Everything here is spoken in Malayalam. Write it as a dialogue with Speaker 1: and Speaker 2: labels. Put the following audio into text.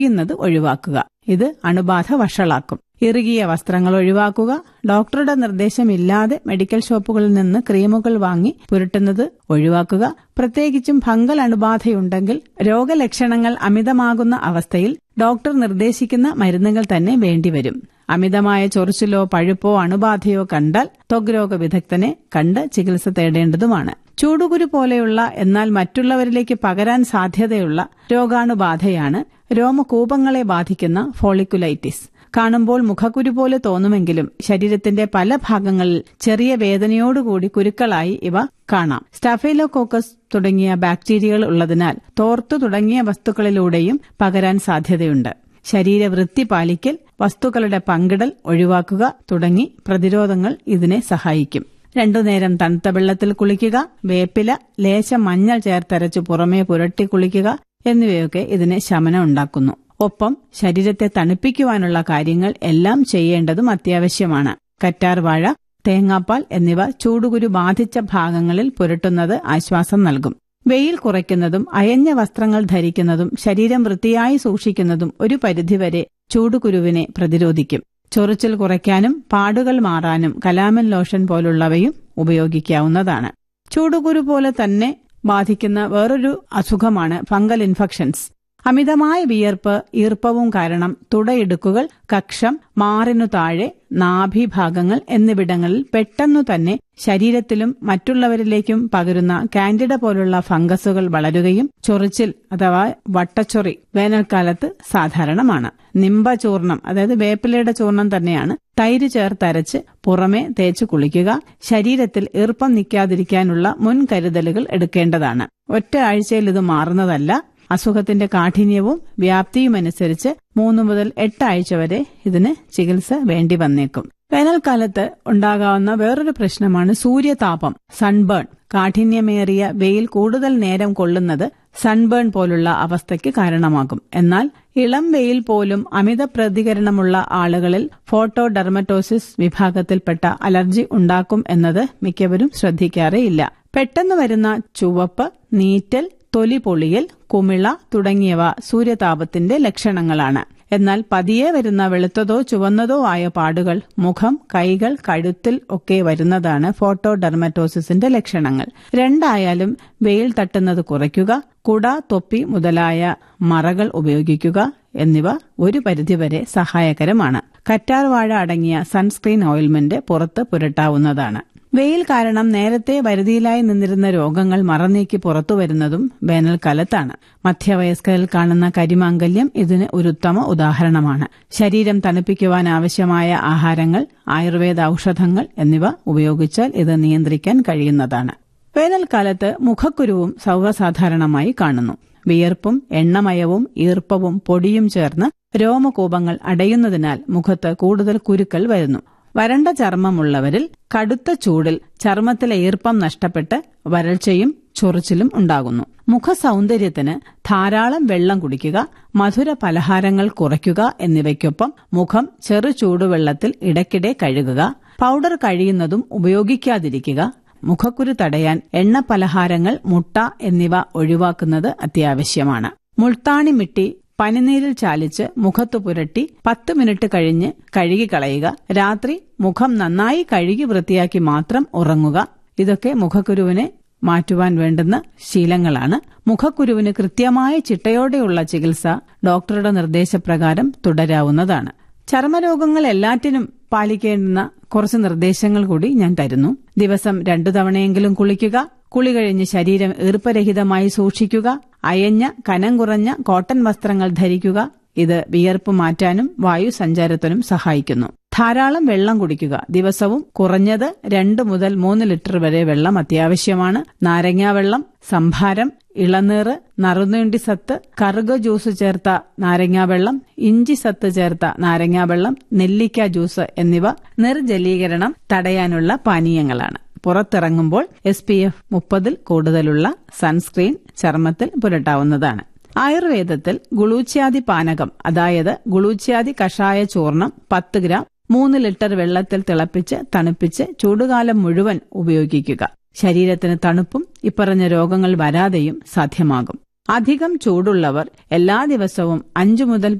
Speaker 1: ുന്നത് ഒഴിവാക്കുക ഇത് അണുബാധ വഷളാക്കും ഇറുകിയ വസ്ത്രങ്ങൾ ഒഴിവാക്കുക ഡോക്ടറുടെ നിർദ്ദേശമില്ലാതെ മെഡിക്കൽ ഷോപ്പുകളിൽ നിന്ന് ക്രീമുകൾ വാങ്ങി പുരട്ടുന്നത് ഒഴിവാക്കുക പ്രത്യേകിച്ചും ഫംഗൽ അണുബാധയുണ്ടെങ്കിൽ രോഗലക്ഷണങ്ങൾ അമിതമാകുന്ന അവസ്ഥയിൽ ഡോക്ടർ നിർദ്ദേശിക്കുന്ന മരുന്നുകൾ തന്നെ വേണ്ടിവരും അമിതമായ ചൊറിച്ചിലോ പഴുപ്പോ അണുബാധയോ കണ്ടാൽ ത്വഗ് രോഗ വിദഗ്ധനെ കണ്ട് ചികിത്സ തേടേണ്ടതുമാണ് ചൂടുകുരു പോലെയുള്ള എന്നാൽ മറ്റുള്ളവരിലേക്ക് പകരാൻ സാധ്യതയുള്ള രോഗാണുബാധയാണ് രോമകൂപങ്ങളെ ബാധിക്കുന്ന ഫോളിക്കുലൈറ്റിസ് കാണുമ്പോൾ മുഖക്കുരു പോലെ തോന്നുമെങ്കിലും ശരീരത്തിന്റെ പല ഭാഗങ്ങളിൽ ചെറിയ വേദനയോടുകൂടി കുരുക്കളായി ഇവ കാണാം സ്റ്റഫൈലോകോക്കസ് തുടങ്ങിയ ബാക്ടീരിയകൾ ഉള്ളതിനാൽ തോർത്തു തുടങ്ങിയ വസ്തുക്കളിലൂടെയും പകരാൻ സാധ്യതയുണ്ട് ശരീരവൃത്തി പാലിക്കൽ വസ്തുക്കളുടെ പങ്കിടൽ ഒഴിവാക്കുക തുടങ്ങി പ്രതിരോധങ്ങൾ ഇതിനെ സഹായിക്കും രണ്ടുനേരം തണുത്ത വെള്ളത്തിൽ കുളിക്കുക വേപ്പില ലേശം മഞ്ഞൾ ചേർത്തരച്ച് പുറമേ പുരട്ടി കുളിക്കുക എന്നിവയൊക്കെ ഇതിന് ശമനം ഉണ്ടാക്കുന്നു ഒപ്പം ശരീരത്തെ തണുപ്പിക്കുവാനുള്ള കാര്യങ്ങൾ എല്ലാം ചെയ്യേണ്ടതും അത്യാവശ്യമാണ് കറ്റാർ വാഴ തേങ്ങാപ്പാൽ എന്നിവ ചൂടുകുരു ബാധിച്ച ഭാഗങ്ങളിൽ പുരട്ടുന്നത് ആശ്വാസം നൽകും വെയിൽ കുറയ്ക്കുന്നതും അയഞ്ഞ വസ്ത്രങ്ങൾ ധരിക്കുന്നതും ശരീരം വൃത്തിയായി സൂക്ഷിക്കുന്നതും ഒരു പരിധിവരെ ചൂടുകുരുവിനെ പ്രതിരോധിക്കും ചൊറിച്ചിൽ കുറയ്ക്കാനും പാടുകൾ മാറാനും കലാമൻ ലോഷൻ പോലുള്ളവയും ഉപയോഗിക്കാവുന്നതാണ് ചൂടുകുരു പോലെ തന്നെ ബാധിക്കുന്ന വേറൊരു അസുഖമാണ് ഫംഗൽ ഇൻഫെക്ഷൻസ് അമിതമായ വിയർപ്പ് ഈർപ്പവും കാരണം തുടയിടുക്കുകൾ കക്ഷം മാറിനു താഴെ നാഭിഭാഗങ്ങൾ എന്നിവിടങ്ങളിൽ പെട്ടെന്നു തന്നെ ശരീരത്തിലും മറ്റുള്ളവരിലേക്കും പകരുന്ന കാൻഡിഡ പോലുള്ള ഫംഗസുകൾ വളരുകയും ചൊറിച്ചിൽ അഥവാ വട്ടച്ചൊറി വേനൽക്കാലത്ത് സാധാരണമാണ് നിംബചൂർണം അതായത് വേപ്പിലയുടെ ചൂർണം തന്നെയാണ് തൈര് ചേർത്തരച്ച് പുറമെ തേച്ച് കുളിക്കുക ശരീരത്തിൽ ഈർപ്പം നിൽക്കാതിരിക്കാനുള്ള മുൻകരുതലുകൾ എടുക്കേണ്ടതാണ് ഒറ്റ ആഴ്ചയിൽ ഇത് മാറുന്നതല്ല അസുഖത്തിന്റെ കാഠിന്യവും വ്യാപ്തിയുമനുസരിച്ച് മൂന്ന് മുതൽ എട്ട് ആഴ്ച വരെ ഇതിന് ചികിത്സ വേണ്ടി വന്നേക്കും വേനൽക്കാലത്ത് ഉണ്ടാകാവുന്ന വേറൊരു പ്രശ്നമാണ് സൂര്യതാപം സൺബേൺ കാഠിന്യമേറിയ വെയിൽ കൂടുതൽ നേരം കൊള്ളുന്നത് സൺബേൺ പോലുള്ള അവസ്ഥയ്ക്ക് കാരണമാകും എന്നാൽ ഇളം വെയിൽ പോലും അമിത പ്രതികരണമുള്ള ആളുകളിൽ ഫോട്ടോ ഡെർമറ്റോസിസ് വിഭാഗത്തിൽപ്പെട്ട അലർജി ഉണ്ടാക്കും എന്നത് മിക്കവരും ശ്രദ്ധിക്കാറേയില്ല പെട്ടെന്ന് വരുന്ന ചുവപ്പ് നീറ്റൽ തൊലി പൊളിയൽ കുമിള തുടങ്ങിയവ സൂര്യതാപത്തിന്റെ ലക്ഷണങ്ങളാണ് എന്നാൽ പതിയെ വരുന്ന വെളുത്തതോ ചുവന്നതോ ആയ പാടുകൾ മുഖം കൈകൾ കഴുത്തിൽ ഒക്കെ വരുന്നതാണ് ഫോട്ടോ ഡെർമറ്റോസിസിന്റെ ലക്ഷണങ്ങൾ രണ്ടായാലും വെയിൽ തട്ടുന്നത് കുറയ്ക്കുക കുട തൊപ്പി മുതലായ മറകൾ ഉപയോഗിക്കുക എന്നിവ ഒരു പരിധിവരെ സഹായകരമാണ് കറ്റാർ വാഴ അടങ്ങിയ സൺസ്ക്രീൻ ഓയിൽമെന്റ് പുറത്ത് പുരട്ടാവുന്നതാണ് വെയിൽ കാരണം നേരത്തെ വരുതിയിലായി നിന്നിരുന്ന രോഗങ്ങൾ മറനീക്കി പുറത്തു വരുന്നതും വേനൽക്കാലത്താണ് മധ്യവയസ്കരിൽ കാണുന്ന കരിമാങ്കല്യം ഇതിന് ഒരു ഉത്തമ ഉദാഹരണമാണ് ശരീരം തണുപ്പിക്കുവാൻ ആവശ്യമായ ആഹാരങ്ങൾ ആയുർവേദ ഔഷധങ്ങൾ എന്നിവ ഉപയോഗിച്ചാൽ ഇത് നിയന്ത്രിക്കാൻ കഴിയുന്നതാണ് വേനൽക്കാലത്ത് മുഖക്കുരുവും സർവ്വസാധാരണമായി കാണുന്നു വിയർപ്പും എണ്ണമയവും ഈർപ്പവും പൊടിയും ചേർന്ന് രോമകൂപങ്ങൾ അടയുന്നതിനാൽ മുഖത്ത് കൂടുതൽ കുരുക്കൾ വരുന്നു വരണ്ട ചർമ്മമുള്ളവരിൽ കടുത്ത ചൂടിൽ ചർമ്മത്തിലെ ഈർപ്പം നഷ്ടപ്പെട്ട് വരൾച്ചയും ചൊറിച്ചിലും ഉണ്ടാകുന്നു മുഖസൗന്ദര്യത്തിന് ധാരാളം വെള്ളം കുടിക്കുക മധുര പലഹാരങ്ങൾ കുറയ്ക്കുക എന്നിവയ്ക്കൊപ്പം മുഖം ചെറു ചൂടുവെള്ളത്തിൽ ഇടയ്ക്കിടെ കഴുകുക പൗഡർ കഴിയുന്നതും ഉപയോഗിക്കാതിരിക്കുക മുഖക്കുരു തടയാൻ എണ്ണ പലഹാരങ്ങൾ മുട്ട എന്നിവ ഒഴിവാക്കുന്നത് അത്യാവശ്യമാണ് മുൾത്താണി മിട്ടി പനിനീരിൽ ചാലിച്ച് മുഖത്തു പുരട്ടി പത്ത് മിനിറ്റ് കഴിഞ്ഞ് കഴുകിക്കളയുക രാത്രി മുഖം നന്നായി കഴുകി വൃത്തിയാക്കി മാത്രം ഉറങ്ങുക ഇതൊക്കെ മുഖക്കുരുവിനെ മാറ്റുവാൻ വേണ്ടുന്ന ശീലങ്ങളാണ് മുഖക്കുരുവിന് കൃത്യമായ ചിട്ടയോടെയുള്ള ചികിത്സ ഡോക്ടറുടെ നിർദ്ദേശപ്രകാരം തുടരാവുന്നതാണ് ചർമ്മരോഗങ്ങൾ എല്ലാറ്റിനും പാലിക്കേണ്ടുന്ന കുറച്ച് നിർദ്ദേശങ്ങൾ കൂടി ഞാൻ തരുന്നു ദിവസം രണ്ടു തവണയെങ്കിലും കുളിക്കുക കുളി കഴിഞ്ഞ് ശരീരം ഈർപ്പരഹിതമായി സൂക്ഷിക്കുക അയഞ്ഞ കനം കുറഞ്ഞ കോട്ടൺ വസ്ത്രങ്ങൾ ധരിക്കുക ഇത് വിയർപ്പ് മാറ്റാനും വായു സഞ്ചാരത്തിനും സഹായിക്കുന്നു ധാരാളം വെള്ളം കുടിക്കുക ദിവസവും കുറഞ്ഞത് രണ്ട് മുതൽ മൂന്ന് ലിറ്റർ വരെ വെള്ളം അത്യാവശ്യമാണ് നാരങ്ങാവെള്ളം സംഭാരം ഇളനീറ് നറുനീണ്ടി സത്ത് കറുക ജ്യൂസ് ചേർത്ത നാരങ്ങാവെള്ളം ഇഞ്ചി സത്ത് ചേർത്ത നാരങ്ങാവെള്ളം നെല്ലിക്ക ജ്യൂസ് എന്നിവ നിർജലീകരണം തടയാനുള്ള പാനീയങ്ങളാണ് പുറത്തിറങ്ങുമ്പോൾ എസ് പി എഫ് മുപ്പതിൽ കൂടുതലുള്ള സൺസ്ക്രീൻ ചർമ്മത്തിൽ പുരട്ടാവുന്നതാണ് ആയുർവേദത്തിൽ ഗുളൂച്യാദി പാനകം അതായത് ഗുളൂച്യാദി കഷായ ചൂർണം പത്ത് ഗ്രാം മൂന്ന് ലിറ്റർ വെള്ളത്തിൽ തിളപ്പിച്ച് തണുപ്പിച്ച് ചൂടുകാലം മുഴുവൻ ഉപയോഗിക്കുക ശരീരത്തിന് തണുപ്പും ഇപ്പറഞ്ഞ രോഗങ്ങൾ വരാതെയും സാധ്യമാകും അധികം ചൂടുള്ളവർ എല്ലാ ദിവസവും അഞ്ചു മുതൽ